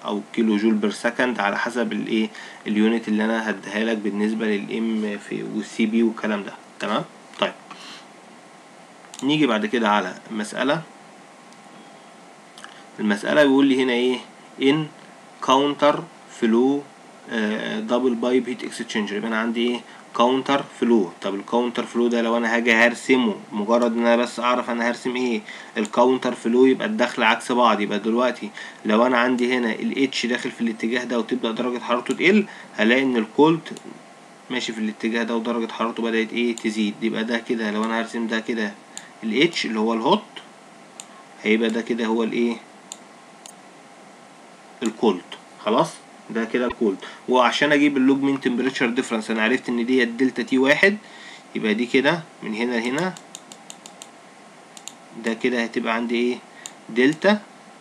او كيلو جول بير سكند على حسب الايه اليونت اللي انا هديها لك بالنسبه للام في والسي بي والكلام ده تمام طيب نيجي بعد كده على المساله المساله بيقول لي هنا ايه ان كاونتر فلو دبل بايب هيت اكسشينجر يبقى انا عندي ايه كاونتر فلو طب الكاونتر فلو ده لو انا هاجي هرسمه مجرد ان انا بس اعرف انا هرسم ايه الكاونتر فلو يبقى الدخل عكس بعض يبقى دلوقتي لو انا عندي هنا الاتش داخل في الاتجاه ده وتبدا درجه حرارته تقل هلاقي ان الكولد ماشي في الاتجاه ده ودرجه حرارته بدات ايه تزيد يبقى ده كده لو انا هرسم ده كده الاتش اللي هو الهوت هيبقى ده كده هو الايه الكولد خلاص ده كده الكولد وعشان اجيب اللوج مين تمبريتشر ديفرنس انا عرفت ان دي دلتا تي واحد يبقى دي كده من هنا لهنا ده كده هتبقى عندي ايه دلتا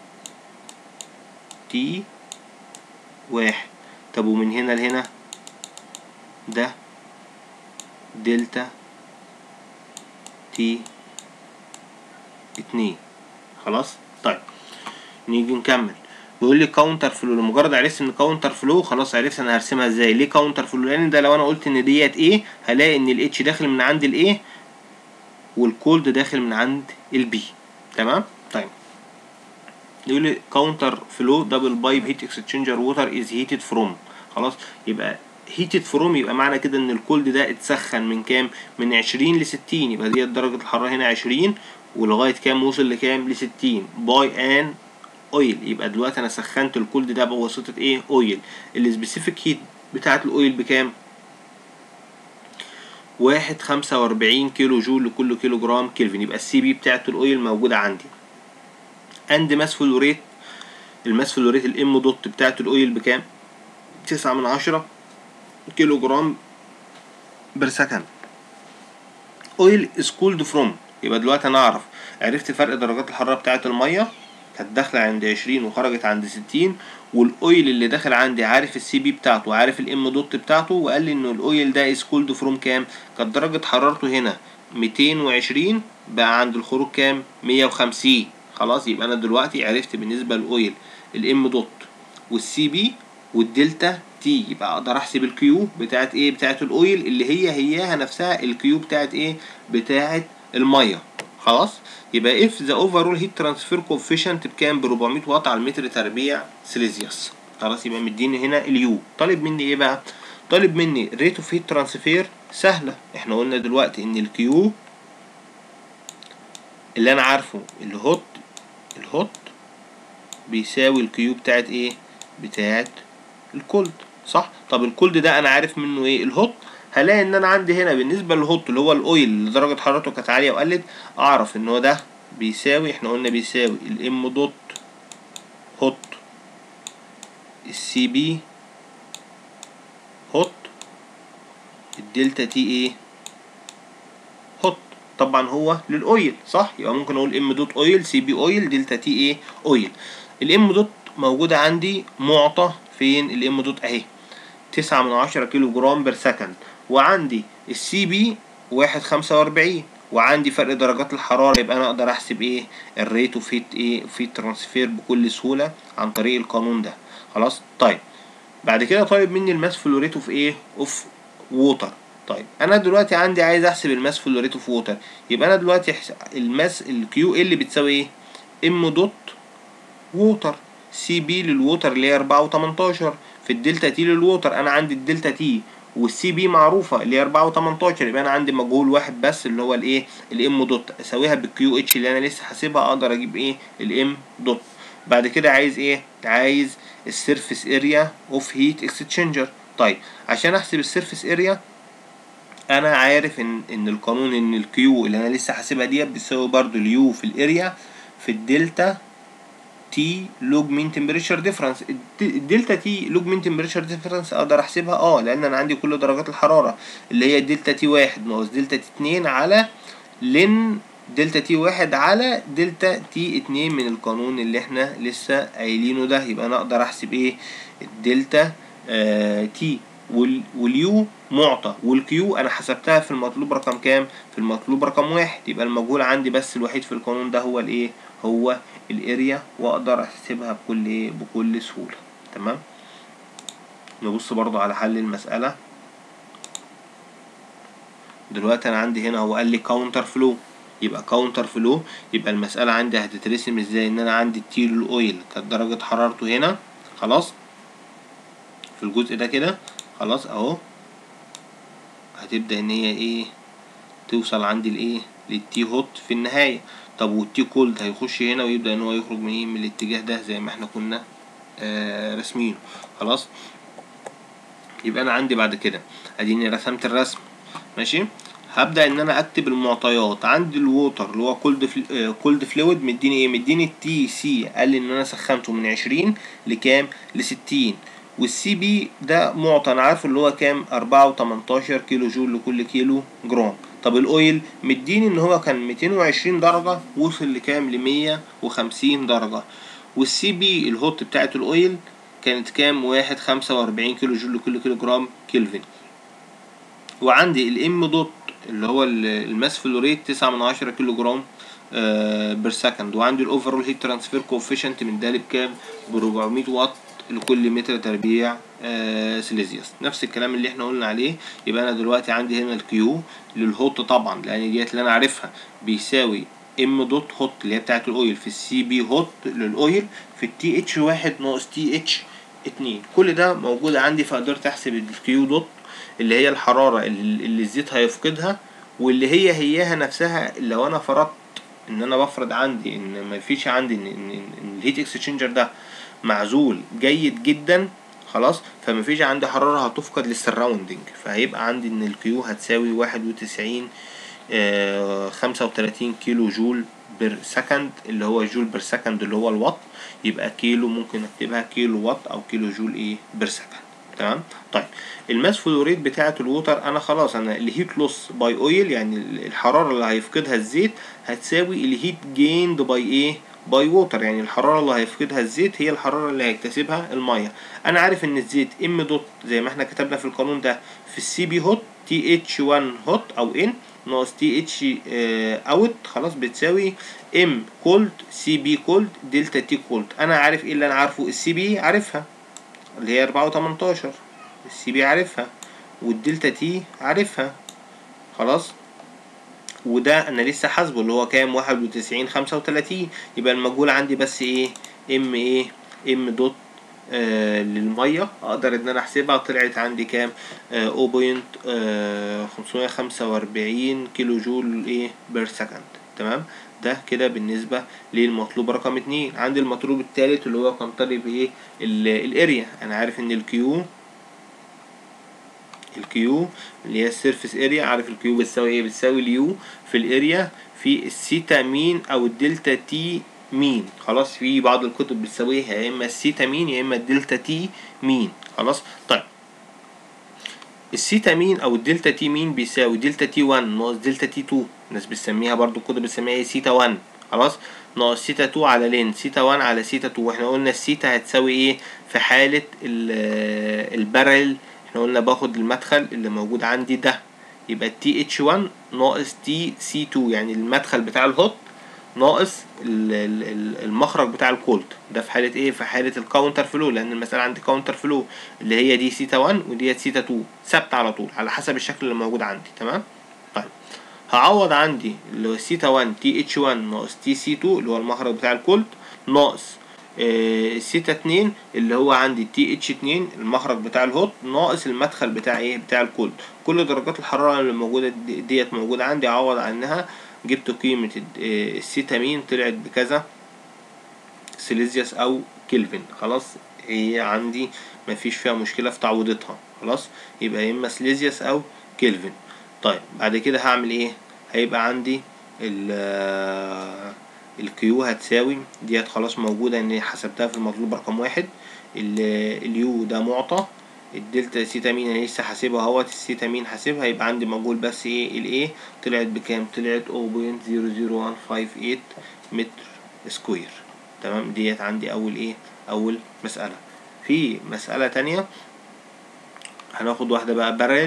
تي واحد طب ومن هنا لهنا ده دلتا تي اتنين خلاص طيب نيجي نكمل بيقول لي كاونتر فلو لمجرد عرفت ان كاونتر فلو خلاص عرفت انا هرسمها ازاي ليه كاونتر فلو لان ده لو انا قلت ان ديت ايه هلاقي ان الاتش داخل من عند الايه والكولد داخل من عند البي تمام طيب يقول لي كاونتر فلو دبل بايب هيت اكسشينجر ووتر از هيتد فروم خلاص يبقى هيتد فروم يبقى معنى كده ان الكولد ده اتسخن من كام من 20 ل 60 يبقى ديت درجه الحراره هنا 20 ولغايه كام وصل لكام ل 60 باي ان اويل يبقى دلوقتي انا سخنت الكولد ده بواسطه ايه اويل السبيسيفيك هيت بتاعت الاويل بكام واحد خمسة وأربعين كيلو جول لكل كيلو جرام كلفن يبقى السي بي بتاعت الاويل موجودة عندي اند ماس فلوريت الماس فلوريت الام دوت بتاعت الاويل بكام تسعة من عشرة كيلو جرام بير سكند اويل از كولد فروم يبقى دلوقتي انا اعرف عرفت فرق درجات الحرارة بتاعت المية كانت داخلة عند عشرين وخرجت عند ستين والاويل اللي داخل عندي عارف السي بي بتاعته وعارف الام دوت بتاعته وقال لي ان الاويل ده از كولد فروم كام كانت درجة حرارته هنا ميتين وعشرين بقى عند الخروج كام مية وخمسين خلاص يبقى انا دلوقتي عرفت بالنسبة للاويل الام دوت والسي بي والدلتا تي يبقى اقدر احسب الكيو بتاعت ايه بتاعت الاويل اللي هي هياها نفسها الكيو بتاعت ايه بتاعت الميه خلاص يبقى اف ذا اوفرول هيت ترانسفير كوفيشنت بكام ب 400 واط على المتر تربيع سيليزيوس خلاص يبقى مديني هنا اليو طالب مني ايه بقى طالب مني ريت اوف هيت ترانسفير سهله احنا قلنا دلوقتي ان الكيو اللي انا عارفه الهوت الهوت بيساوي الكيو بتاعت ايه بتاعت الكولد صح طب الكولد ده انا عارف منه ايه الهوت هلاقي ان انا عندي هنا بالنسبه للهوت اللي هو الاويل اللي درجه حرارته كانت عاليه وقلت اعرف ان هو ده بيساوي احنا قلنا بيساوي الام دوت هوت السي بي هوت الدلتا تي ايه هوت طبعا هو للاويل صح يبقى ممكن اقول ام دوت اويل سي بي اويل دلتا تي ايه اويل الام دوت موجوده عندي معطى فين الام دوت اهي تسعة من عشرة كيلو جرام بير سكند وعندي السي بي واحد خمسة وأربعين وعندي فرق درجات الحرارة يبقى أنا أقدر أحسب إيه الريت اوف هيت إيه في ترانسفير بكل سهولة عن طريق القانون ده خلاص طيب بعد كده طالب مني الماس فلوريت اوف إيه اوف ووتر طيب أنا دلوقتي عندي عايز أحسب الماس فلوريت اوف ووتر يبقى أنا دلوقتي الماس الكيو اللي بتساوي إيه ام دوت ووتر سي بي للووتر اللي هي أربعة وتمنتاشر في الدلتا تي للووتر انا عندي الدلتا تي والسي بي معروفه اللي هي 4 و18 يبقى انا عندي مجهول واحد بس اللي هو الايه الام دوت اساويها بالكيو اتش اللي انا لسه حاسبها اقدر اجيب ايه الام دوت بعد كده عايز ايه عايز السيرفيس اريا اوف هيت اكسشينجر طيب عشان احسب السيرفيس اريا انا عارف ان ان القانون ان الكيو اللي انا لسه حاسبها ديت بتساوي برضو اليو في الاريا في الدلتا تي لوج مين تمبريتشر ديفرنس الدلتا تي لوج مين تمبريتشر ديفرنس اقدر احسبها اه لان انا عندي كل درجات الحراره اللي هي دلتا تي واحد ناقص دلتا تي اتنين على لن دلتا تي واحد على دلتا تي اتنين من القانون اللي احنا لسه قايلينه ده يبقى انا اقدر احسب ايه الدلتا آه تي واليو معطى والكيو انا حسبتها في المطلوب رقم كام في المطلوب رقم واحد يبقى المجهول عندي بس الوحيد في القانون ده هو الايه هو الاريا واقدر احسبها بكل ايه بكل سهوله تمام نبص برضو على حل المسألة دلوقتي انا عندي هنا هو قال لي كاونتر فلو يبقى كاونتر فلو يبقى المسألة عندي هتترسم ازاي ان انا عندي التيل الاويل كانت درجة حرارته هنا خلاص في الجزء ده كده خلاص اهو هتبدأ ان هي ايه توصل عندي لايه للتي هوت في النهاية طب والتي كولد هيخش هنا ويبدأ ان هو يخرج من ايه من الاتجاه ده زي ما احنا كنا آه رسمينه خلاص يبقى انا عندي بعد كده اديني رسمت الرسم ماشي هبدا ان انا اكتب المعطيات عندي الووتر اللي هو كولد فل... كولد فلويد مديني ايه مديني التي سي قال لي ان انا سخنته من 20 لكام ل 60 والسي بي ده معطى انا عارفه اللي هو كام 4 و18 كيلو جول لكل كيلو جرام طب الاويل مديني ان هو كان 220 درجه وصل لكام ل 150 درجه والسي بي الهوت بتاعت الاويل كانت كام واحد خمسة وأربعين كيلو جول لكل كيلو جرام كلفن وعندي الام دوت اللي هو الماس فلوريت تسعة من عشرة كيلو جرام بير سكند وعندي الاوفرول هيت ترانسفير كوفيشنت من ده بكام ب 400 واط لكل متر تربيع آه سيليزيوس نفس الكلام اللي احنا قلنا عليه يبقى انا دلوقتي عندي هنا الكيو للهوت طبعا لان ديت اللي انا عارفها بيساوي ام دوت هوت اللي هي بتاعت الاويل في السي بي هوت للاويل في التي اتش واحد ناقص تي اتش اتنين كل ده موجود عندي فقدرت احسب الكيو دوت اللي هي الحرارة اللي, اللي الزيت هيفقدها واللي هي هياها نفسها لو انا فرضت ان انا بفرض عندي ان مفيش عندي ان, إن, إن الهيت اكسشينجر ده معزول جيد جدا خلاص فمفيش عندي حرارة هتفقد للسراوندنج فهيبقى عندي ان الكيو هتساوي واحد وتسعين خمسة وتلاتين كيلو جول بير سكند اللي هو جول بير سكند اللي هو الوات يبقى كيلو ممكن اكتبها كيلو وات او كيلو جول ايه بير سكند تمام طيب الماس فلوريت بتاعه الووتر انا خلاص انا الهيت لوس باي اويل يعني الحراره اللي هيفقدها الزيت هتساوي الهيت جيند باي ايه باي ووتر يعني الحراره اللي هيفقدها الزيت هي الحراره اللي هيكتسبها الميه انا عارف ان الزيت ام دوت زي ما احنا كتبنا في القانون ده في السي بي هوت تي اتش 1 هوت او ان ناقص تي اتش اوت خلاص بتساوي ام كولد سي بي كولد دلتا تي كولد انا عارف ايه اللي انا عارفه السي بي عارفها اللي هي أربعة وتمنتاشر السي بي عارفها والدلتا تي عارفها خلاص وده انا لسه حاسبه اللي هو كام واحد وتسعين خمسة وتلاتين يبقى المجهول عندي بس ايه ام ايه ام دوت آه للمية اقدر ان انا احسبها طلعت عندي كام او بوينت خمسمية خمسة واربعين كيلو جول ايه بير سكند تمام ده كده بالنسبة للمطلوب رقم اتنين عندي المطلوب التالت اللي هو كان طالب ايه الاريا انا عارف ان الكيو الكيو اللي هي السيرفيس اريا عارف الكيو بتساوي ايه بتساوي اليو في الاريا في السيتا مين او الدلتا تي مين خلاص في بعض الكتب بتساويها يا اما السيتا مين يا اما الدلتا تي مين خلاص طيب السيتا مين او الدلتا تي مين بيساوي دلتا تي 1 ناقص دلتا تي 2 الناس بتسميها برضو الكتب بتسميها ايه سيتا 1 خلاص ناقص سيتا 2 على لين سيتا 1 على سيتا 2 واحنا قلنا السيتا هتساوي ايه في حالة البارل احنا قلنا باخد المدخل اللي موجود عندي ده يبقى تي اتش 1 ناقص تي سي 2 يعني المدخل بتاع الهوت ناقص المخرج بتاع الكولد ده في حالة ايه في حالة الكاونتر فلو لان المسألة عندي كاونتر فلو اللي هي دي سيتا 1 ودي سيتا 2 ثابتة على طول على حسب الشكل اللي موجود عندي تمام طيب هعوض عندي اللي هو سيتا 1 تي اتش 1 ناقص تي سي 2 اللي هو المخرج بتاع الكولد ناقص آه سيتا 2 اللي هو عندي تي اتش 2 المخرج بتاع الهوت ناقص المدخل بتاع ايه بتاع الكولد كل درجات الحرارة اللي موجودة ديت موجودة عندي اعوض عنها جبت قيمة السيتا مين طلعت بكذا سيليزيوس او كلفن خلاص هي عندي مفيش فيها مشكلة في تعويضتها خلاص يبقى يا اما سيليزيوس او كلفن طيب بعد كده هعمل ايه هيبقى عندي الكيو هتساوي ديت خلاص موجودة ان حسبتها في المطلوب رقم واحد اليو ده معطى الدلتا سيتا مين انا لسه حاسبها اهوت السيتا مين حاسبها يبقى عندي مجهول بس ايه الايه طلعت بكام طلعت 0.00158 متر سكوير تمام ديت عندي اول ايه اول مسألة في مسألة تانية هناخد واحدة بقى بارل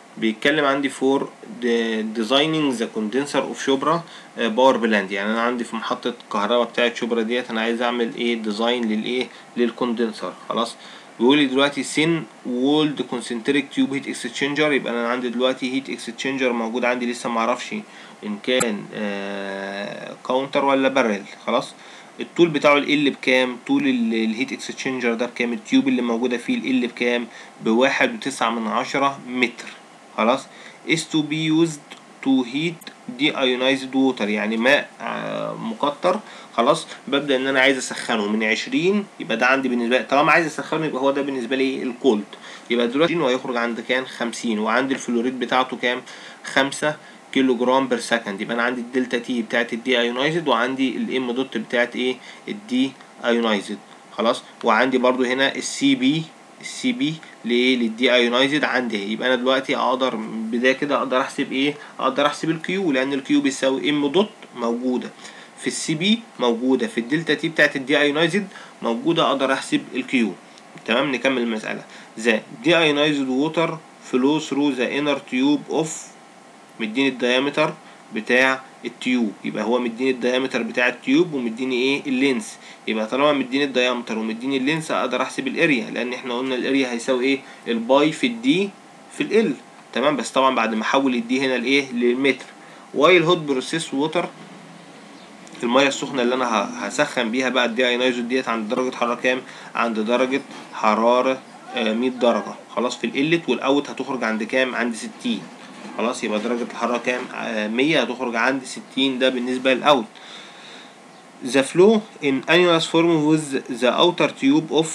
بيتكلم عندي فور ديزايننج ذا كوندنسر اوف شبرا باور بلاند يعني انا عندي في محطه الكهرباء بتاعه شبرا ديت انا عايز اعمل ايه ديزاين للايه للكوندنسر خلاص بيقول لي دلوقتي سين وولد كونسنتريك تيوب هيت اكسشينجر يبقى انا عندي دلوقتي هيت اكسشينجر موجود عندي لسه ما اعرفش ان كان آه كاونتر ولا بارل خلاص الطول بتاعه ال بكام طول الهيت اكسشينجر ده بكام التيوب اللي موجوده فيه ال بكام بواحد وتسعة من عشرة متر خلاص is to be used to heat deionized water يعني ماء مقطر خلاص ببدا ان انا عايز اسخنه من 20 يبقى ده عندي بالنسبه لي طالما عايز اسخنه يبقى هو ده بالنسبه لي الكولد يبقى دلوقتي وهيخرج عند كام 50 وعندي الفلوريد بتاعته كام 5 كيلو جرام بير سكند يبقى انا عندي الدلتا تي بتاعت الدي ايونايزد وعندي الام دوت بتاعت ايه الدي ايونايزد خلاص وعندي برضو هنا السي بي السي بي ليه للدي ايونايزد عندي يبقى انا دلوقتي اقدر بدايه كده اقدر احسب ايه اقدر احسب الكيو لان الكيو بيساوي ام دوت موجوده في السي بي موجوده في الدلتا تي بتاعت الدي ايونايزد موجوده اقدر احسب الكيو تمام نكمل المساله ذا دي ايونايزد ووتر فلو ثرو ذا انر تيوب اوف مديني الديامتر بتاع التيوب يبقى هو مديني الديامتر بتاع التيوب ومديني ايه اللينس يبقى طالما مديني الديامتر ومديني اللينس اقدر احسب الاريا لان احنا قلنا الاريا هيساوي ايه الباي في الدي في ال تمام بس طبعا بعد ما احول الدي هنا لايه للمتر وايل هوت بروسيس ووتر الميه السخنه اللي انا هسخن بيها بقى الدي اينايزود ديت عند درجه حراره كام عند درجه حراره 100 درجه خلاص في القلت والاوت هتخرج عند كام عند 60 خلاص يبقى درجة الحرارة كام؟ مية هتخرج عند ستين ده بالنسبة للأوت. The flow in annulus form with the outer tube of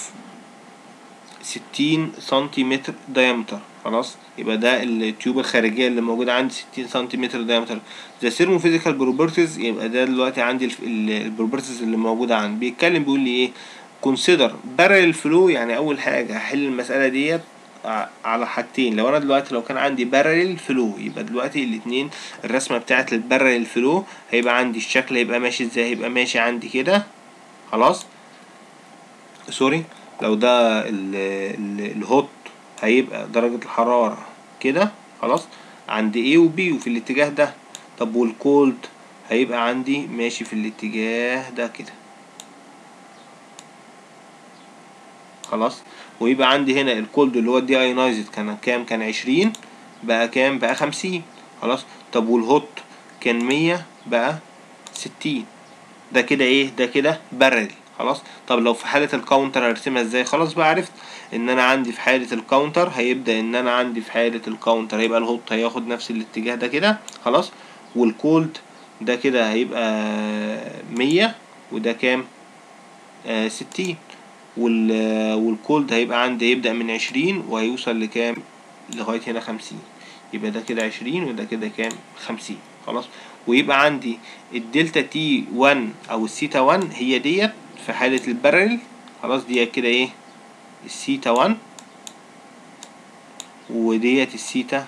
ستين سنتيمتر diameter خلاص يبقى ده التيوب الخارجية اللي موجودة عندي ستين سنتيمتر diameter the thermophysical properties يبقى ده دلوقتي عندي البروبرتيز اللي موجودة عندي بيتكلم بيقول لي ايه consider barrel flow يعني أول حاجة هحل المسألة ديت على حاجتين لو انا دلوقتي لو كان عندي بارل فلو يبقى دلوقتي الاتنين الرسمه بتاعت البارل فلو هيبقى عندي الشكل هيبقى ماشي ازاي هيبقى ماشي عندي كده خلاص سوري لو ده ال ال الهوت هيبقى درجه الحراره كده خلاص عند A و B وفي الاتجاه ده طب والكولد هيبقى عندي ماشي في الاتجاه ده كده خلاص ويبقى عندي هنا الكولد اللي هو الدي ايونايزد كان كام كان عشرين بقى كام بقى خمسين خلاص طب والهوت كان مية بقى ستين ده كده ايه ده كده بارل خلاص طب لو في حالة الكاونتر هرسمها ازاي خلاص بقى عرفت ان انا عندي في حالة الكاونتر هيبدأ ان انا عندي في حالة الكاونتر هيبقى الهوت هياخد نفس الاتجاه ده كده خلاص والكولد ده كده هيبقى مية وده كام آه ستين والكولد هيبقى عندي هيبدأ من عشرين وهيوصل لكام لغاية هنا خمسين يبقى ده كده عشرين وده كده كام خمسين خلاص ويبقى عندي الدلتا تي وان أو السيتا وان هي ديت في حالة البارل خلاص ديت كده ايه السيتا وان وديت السيتا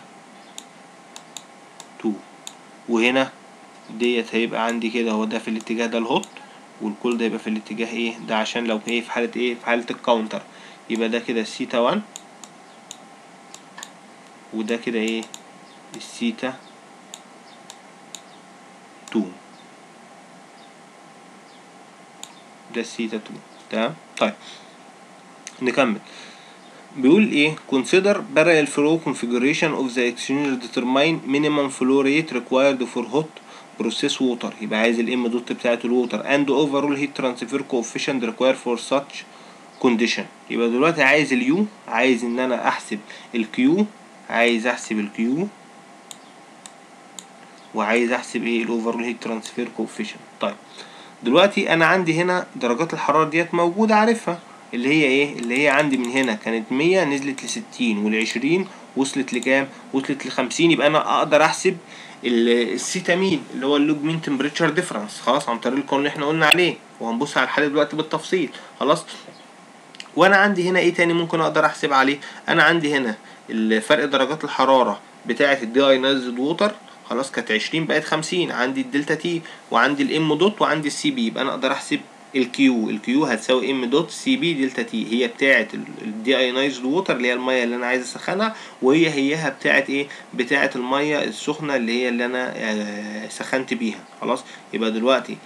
تو وهنا ديت هيبقى عندي كده هو ده في الاتجاه ده الهوت والكل ده يبقى في الاتجاه ايه ده عشان لو ايه في حالة ايه في حالة الكاونتر يبقى ده كده السيتا وان وده كده ايه السيتا تو ده السيتا تو تمام طيب نكمل بيقول ايه consider parallel flow configuration of the exchanger determine minimum flow rate required for hot بروسيس ووتر يبقى عايز الام دوت بتاعت الووتر اند اوفرول هيت ترانسفير كوفيشنت ريكواير فور ساتش كونديشن يبقى دلوقتي عايز اليو عايز ان انا احسب الكيو عايز احسب الكيو وعايز احسب ايه الاوفرول هيت ترانسفير كوفيشنت طيب دلوقتي انا عندي هنا درجات الحراره ديت موجوده عارفها اللي هي ايه اللي هي عندي من هنا كانت مية نزلت لستين والعشرين وصلت لكام وصلت لخمسين يبقى انا اقدر احسب السيتا مين اللي هو اللوج مين تمبريتشر ديفرنس خلاص عن طريق القانون اللي احنا قلنا عليه وهنبص على الحل دلوقتي بالتفصيل خلاص وانا عندي هنا ايه تاني ممكن اقدر احسب عليه انا عندي هنا فرق درجات الحراره بتاعه الدي اينايزد ووتر خلاص كانت 20 بقت 50 عندي الدلتا تي وعندي الام دوت وعندي السي بي يبقى انا اقدر احسب الكيو الكيو هتساوي ام دوت سي بي دلتا تي هي بتاعه الدي ايونايزد ووتر اللي هي الميه اللي انا عايز اسخنها وهي هيها بتاعه ايه بتاعه الميه السخنه اللي هي اللي انا آه سخنت بيها خلاص يبقى دلوقتي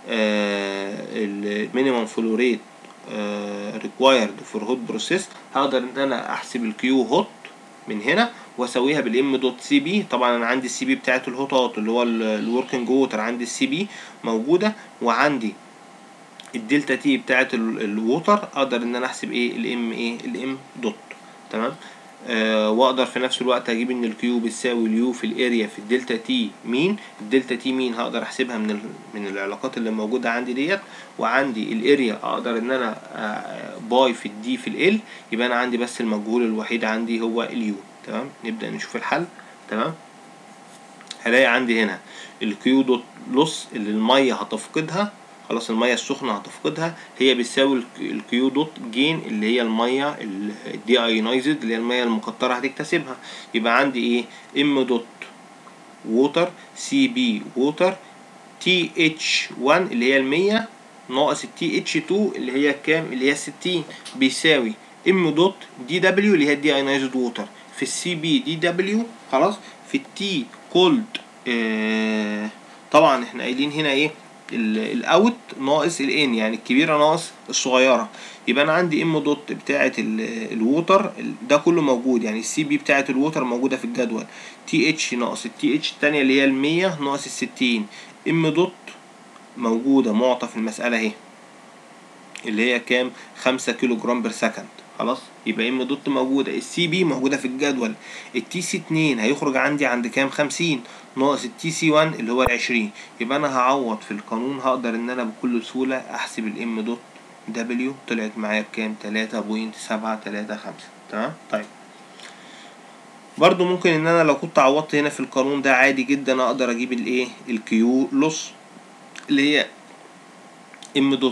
المينيمم فلو ريت ريكوايرد فور هوت بروسيس هقدر ان انا احسب الكيو هوت من هنا واسويها بالام دوت سي بي طبعا انا عندي السي بي بتاعت الهوتات اللي هو الوركينج ووتر عندي السي بي موجوده وعندي الدلتا تي بتاعت الووتر اقدر ان انا احسب ايه الام ايه الام دوت تمام آه واقدر في نفس الوقت اجيب ان الكيو بتساوي اليو في الاريا في الدلتا تي مين الدلتا تي مين هقدر احسبها من ال... من العلاقات اللي موجوده عندي ديت وعندي الاريا اقدر ان انا آه باي في الدي في ال يبقى انا عندي بس المجهول الوحيد عندي هو اليو تمام نبدا نشوف الحل تمام هلاقي عندي هنا الكيو دوت لوس اللي الميه هتفقدها خلاص الميه السخنه هتفقدها هي بتساوي الكيو دوت جين اللي هي الميه الدي ايونايزد اللي هي الميه المقطره هتكتسبها يبقى عندي ايه ام دوت ووتر سي بي ووتر تي اتش 1 اللي هي المية ناقص التي اتش 2 اللي هي كام اللي هي 60 بيساوي ام دوت دي دبليو اللي هي الدي ايونايزد ووتر في السي بي دي دبليو خلاص في التي كولد آه طبعا احنا قايلين هنا ايه الاوت ناقص الان يعني الكبيره ناقص الصغيره يبقى انا عندي ام دوت بتاعه الووتر ده كله موجود يعني السي بي بتاعه الووتر موجوده في الجدول تي اتش ناقص التي اتش الثانيه اللي هي ال 100 ناقص ال 60 ام دوت موجوده معطى في المساله اهي اللي هي كام 5 كيلو جرام بير سكند خلاص يبقى ام دوت موجوده السي بي موجوده في الجدول التي سي 2 هيخرج عندي عند كام 50 ناقص التي سي 1 اللي هو 20 يبقى انا هعوض في القانون هقدر ان انا بكل سهوله احسب الام دوت دبليو طلعت معايا بكام 3.735 تمام طيب برضو ممكن ان انا لو كنت عوضت هنا في القانون ده عادي جدا اقدر اجيب الايه الكيو لوس اللي هي ام دوت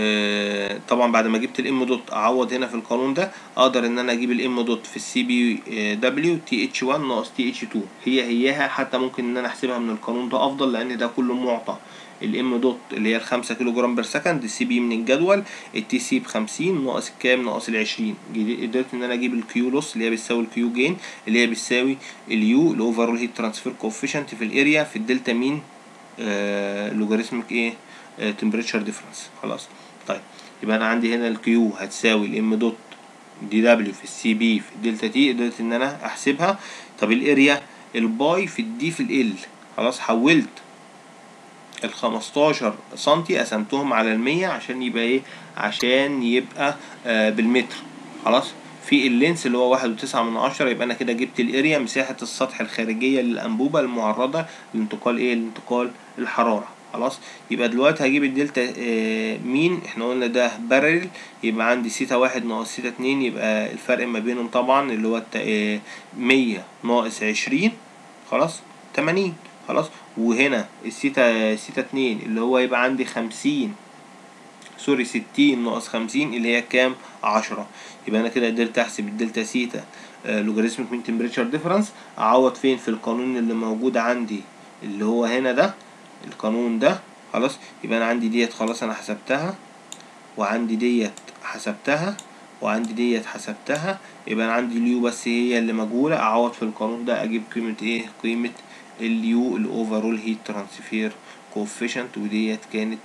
آه طبعا بعد ما جبت الام دوت اعوض هنا في القانون ده اقدر ان انا اجيب الام دوت في السي بي دبليو تي اتش 1 ناقص تي اتش 2 هي هياها حتى ممكن ان انا احسبها من القانون ده افضل لان ده كله معطى الام دوت اللي هي الخمسة كيلو جرام بير سكند السي بي من الجدول التي سي بخمسين ناقص الكام ناقص العشرين قدرت ان انا اجيب الكيو لوس اللي هي بتساوي الكيو جين اللي هي بتساوي اليو الاوفرول هيت ترانسفير كوفيشنت في الاريا في الدلتا مين آه لوجاريتمك ايه تمبريتشر ديفرنس خلاص طيب يبقى انا عندي هنا الكيو هتساوي الام دوت دي دبليو في السي بي في الدلتا تي قدرت ان انا احسبها طب الاريا الباي في الدي في ال خلاص حولت ال 15 سنتي قسمتهم على المية عشان يبقى ايه عشان يبقى آه بالمتر خلاص في اللينس اللي هو واحد وتسعة من عشرة يبقى انا كده جبت الاريا مساحة السطح الخارجية للأنبوبة المعرضة لانتقال ايه لانتقال الحرارة خلاص يبقى دلوقتي هجيب الدلتا آه مين احنا قلنا ده بارل يبقى عندي سيتا واحد ناقص سيتا اتنين يبقى الفرق ما بينهم طبعا اللي هو آه مية ناقص عشرين خلاص تمانين خلاص وهنا السيتا سيتا اتنين اللي هو يبقى عندي خمسين سوري ستين ناقص خمسين اللي هي كام عشرة يبقى انا كده قدرت احسب الدلتا سيتا لوجاريتمك من تمبريتشر ديفرنس اعوض فين في القانون اللي موجود عندي اللي هو هنا ده القانون ده خلاص يبقى انا عندي ديت خلاص انا حسبتها وعندي ديت حسبتها وعندي ديت حسبتها يبقى انا عندي اليو بس هي اللي مجهولة اعوض في القانون ده اجيب قيمة ايه قيمة اليو الاوفرول هيت ترانسفير كوفيشنت وديت كانت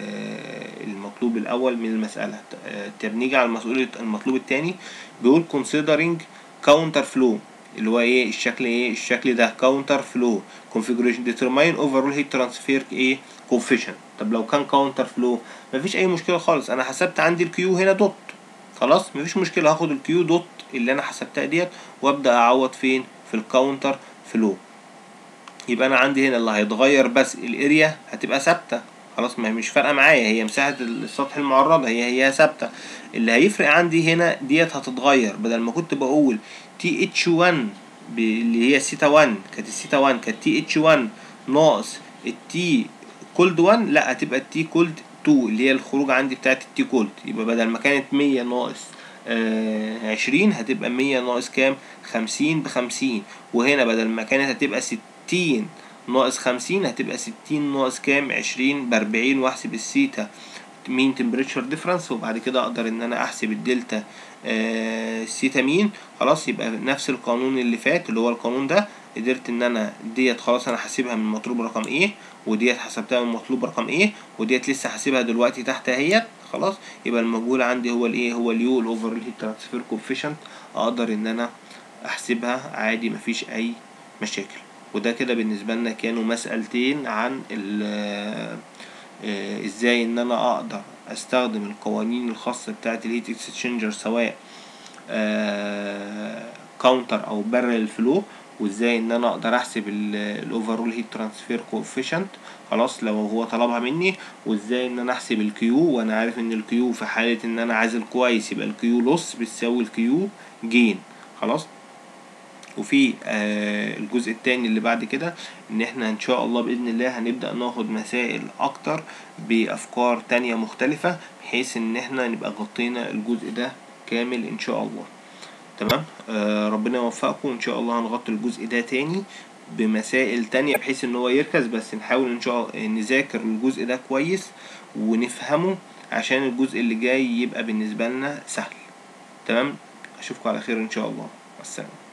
المطلوب الاول من المسألة طب نيجي على المسؤول المطلوب التاني بيقول considering counter flow اللي هو ايه الشكل ايه الشكل ده كاونتر فلو configuration determine overall heat transfer ايه coefficient طب لو كان كاونتر فلو مفيش اي مشكله خالص انا حسبت عندي الكيو هنا دوت خلاص مفيش مشكله هاخد الكيو دوت اللي انا حسبتها ديت وابدا اعوض فين في الكاونتر فلو يبقى انا عندي هنا اللي هيتغير بس الاريا هتبقى ثابته خلاص ما هي مش فارقه معايا هي مساحه السطح المعرضه هي هي ثابته اللي هيفرق عندي هنا ديت هتتغير بدل ما كنت بقول تي اتش 1 اللي هي سيتا 1 كانت السيتا 1 كانت تي اتش 1 ناقص التي كولد 1 لا هتبقى التي كولد 2 اللي هي الخروج عندي بتاعت التي كولد يبقى بدل ما كانت 100 ناقص آه 20 هتبقى 100 ناقص كام 50 بخمسين وهنا بدل ما كانت هتبقى 60 ناقص خمسين هتبقى ستين ناقص كام عشرين بأربعين واحسب السيتا مين تمبريتشر ديفرنس وبعد كده اقدر ان انا احسب الدلتا آه سيتا مين خلاص يبقى نفس القانون اللي فات اللي هو القانون ده قدرت ان انا ديت خلاص انا حاسبها من مطلوب رقم ايه وديت حسبتها من مطلوب رقم ايه وديت لسه حاسبها دلوقتي تحت اهيت خلاص يبقى المجهول عندي هو الايه هو اليو الاوفر الهيت ترانسفير كوفيشنت اقدر ان انا احسبها عادي مفيش اي مشاكل وده كده بالنسبه لنا كانوا مسألتين عن ازاي ان انا اقدر استخدم القوانين الخاصة بتاعة الهيت اكسشينجر سواء كاونتر او بارل فلو وازاي ان انا اقدر احسب الاوفرول هيت ترانسفير كوفيشنت خلاص لو هو طلبها مني وازاي ان انا احسب الكيو وانا عارف ان الكيو في حالة ان انا عازل كويس يبقى الكيو لوس بتساوي الكيو جين خلاص وفي آه الجزء التاني اللي بعد كده ان احنا ان شاء الله باذن الله هنبدا ناخد مسائل اكتر بافكار تانية مختلفة بحيث ان احنا نبقى غطينا الجزء ده كامل ان شاء الله تمام آه ربنا يوفقكم ان شاء الله هنغطي الجزء ده تاني بمسائل تانية بحيث ان هو يركز بس نحاول ان شاء الله نذاكر الجزء ده كويس ونفهمه عشان الجزء اللي جاي يبقى بالنسبة لنا سهل تمام اشوفكم على خير ان شاء الله والسلام